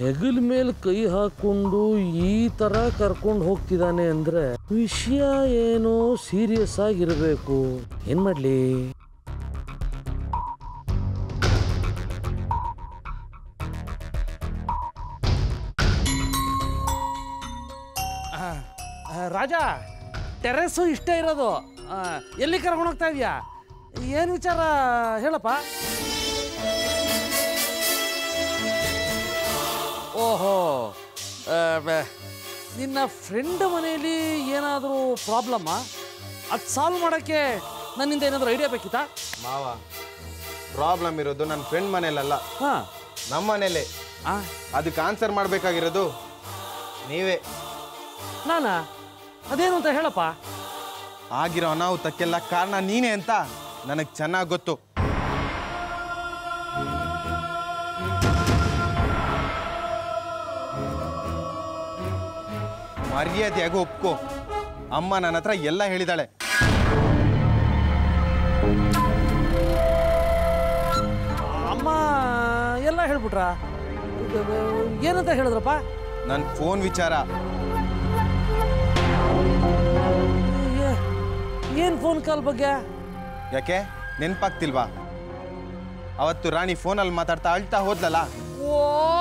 ಹೆಗಲ ಮೇಲೆ ಕೈ ಹಾಕೊಂಡು ಈ ಥರ ಕರ್ಕೊಂಡು ಹೋಗ್ತಿದ್ದಾನೆ ಅಂದರೆ ವಿಷಯ ಏನೋ ಸೀರಿಯಸ್ ಆಗಿರಬೇಕು ಏನು ಮಾಡಲಿ ರಾಜ ಟೆರೆಸ್ಸು ಇಷ್ಟ ಇರೋದು ಆ, ಎಲ್ಲಿ ಕರ್ಕೊಂಡು ಹೋಗ್ತಾ ಇದೀಯಾ ಏನು ವಿಚಾರ ಹೇಳಪ್ಪ ಓಹೋ ಆ, ಬ- ನಿನ್ನ ಫ್ರೆಂಡ್ ಮನೆಯಲ್ಲಿ ಏನಾದರೂ ಪ್ರಾಬ್ಲಮ್ಮಾ ಅದು ಸಾಲ್ವ್ ಮಾಡೋಕ್ಕೆ ನನ್ನಿಂದ ಏನಾದರೂ ಐಡಿಯಾ ಬೇಕಿತ್ತಾ ಮಾವ ಪ್ರಾಬ್ಲಮ್ ಇರೋದು ನನ್ನ ಫ್ರೆಂಡ್ ಮನೇಲಲ್ಲ ಹಾಂ ನಮ್ಮ ಮನೇಲೆ ಹಾಂ ಅದಕ್ಕೆ ಆನ್ಸರ್ ಮಾಡಬೇಕಾಗಿರೋದು ನೀವೇ ನಾನಾ ಅದೇನು ಅಂತ ಹೇಳಪ್ಪ ಆಗಿರೋ ಅನಾಹುತಕ್ಕೆಲ್ಲ ಕಾರಣ ನೀನೇ ಅಂತ ನನಗೆ ಚೆನ್ನಾಗಿ ಗೊತ್ತು ಮರ್ಯಾದೆಯಾಗಿ ಒಪ್ಕೋ ಅಮ್ಮ ನನ್ನ ಹತ್ರ ಎಲ್ಲ ಹೇಳಿದಾಳೆ ಅಮ್ಮ ಎಲ್ಲ ಹೇಳ್ಬಿಟ್ರಾ ಏನಂತ ಹೇಳಿದ್ರಪ್ಪ ನನ್ನ ಫೋನ್ ವಿಚಾರ ಏನು ಫೋನ್ ಕಾಲ್ ಬಗ್ಗೆ ಯಾಕೆ ನೆನ್ಪಾಗ್ತಿಲ್ವಾ ಅವತ್ತು ರಾಣಿ ಫೋನಲ್ಲಿ ಮಾತಾಡ್ತಾ ಅಳ್ತಾ ಹೋದ್ಲಲ್ಲ ಓ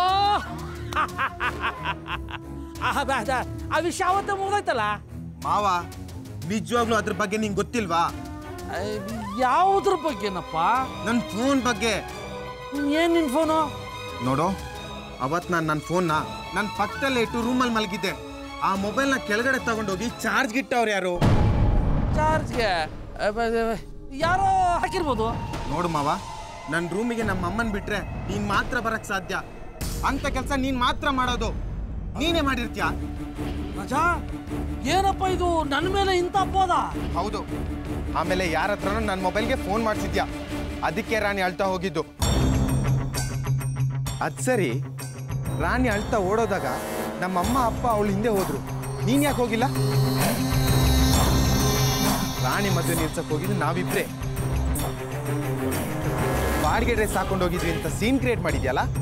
ಆ, ಬಾ, ಬಾ. ಆ ವಿಷಯ ಅವತ್ತೇ ಮುಗ್ದೈತಲ್ಲ ಮಾವ ನಿಜವಾಗ್ಲೂ ಅದ್ರ ಬಗ್ಗೆ ನಿಂಗೆ ಗೊತ್ತಿಲ್ವಾ ಯಾವುದ್ರ ಬಗ್ಗೆನಪ್ಪ ನನ್ನ ಫೋನ್ ಬಗ್ಗೆ ಏನ್ ನಿನ್ ಫೋನು ನೋಡು ಅವತ್ ನಾನು ನನ್ನ ಫೋನ್ನ ನನ್ನ ಪಕ್ಕದಲ್ಲೇ ಇಟ್ಟು ರೂಮಲ್ಲಿ ಮಲಗಿದ್ದೆ ಆ ಮೊಬೈಲ್ನ ಕೆಳಗಡೆ ತಗೊಂಡೋಗಿ ಚಾರ್ಜ್ ಗಿಟ್ಟವ್ರು ಯಾರು ಚಾರ್ಜ್ಗೆ ಯಾರೋ ಹಾಕಿರ್ಬೋದು ನೋಡು ಮಾವ ನನ್ನ ರೂಮಿಗೆ ನಮ್ಮ ಅಮ್ಮನ್ ಬಿಟ್ರೆ ನೀನ್ ಮಾತ್ರ ಬರಕ್ ಸಾಧ್ಯ ಅಂತ ಕೆಲಸ ನೀನ್ ಮಾತ್ರ ಮಾಡೋದು ನೀನೇ ಮಾಡಿರ್ತೀಯ ರಾಜಾ ಏನಪ್ಪ ಇದು ನನ್ನ ಮೇಲೆ ಇಂಥ ಅಪ್ಪೋದ ಹೌದು ಆಮೇಲೆ ಯಾರ ಹತ್ರನೂ ನನ್ನ ಮೊಬೈಲ್ಗೆ ಫೋನ್ ಮಾಡಿಸಿದ್ಯಾ ಅದಕ್ಕೆ ರಾಣಿ ಅಳ್ತಾ ಹೋಗಿದ್ದು ಅದ್ ಸರಿ ರಾಣಿ ಅಳ್ತಾ ಓಡೋದಾಗ ನಮ್ಮಮ್ಮ ಅಪ್ಪ ಅವಳು ಹಿಂದೆ ಹೋದ್ರು ನೀನ್ ಯಾಕೆ ಹೋಗಿಲ್ಲ ರಾಣಿ ಮದುವೆ ನಿಲ್ಸಕ್ ಹೋಗಿದ್ದು ನಾವಿಬ್ರೆ ಬಾಡಿಗೆ ಡ್ರೆಸ್ ಹಾಕೊಂಡು ಹೋಗಿದ್ವಿ ಅಂತ ಸೀನ್ ಕ್ರಿಯೇಟ್ ಮಾಡಿದ್ಯಲ್ಲ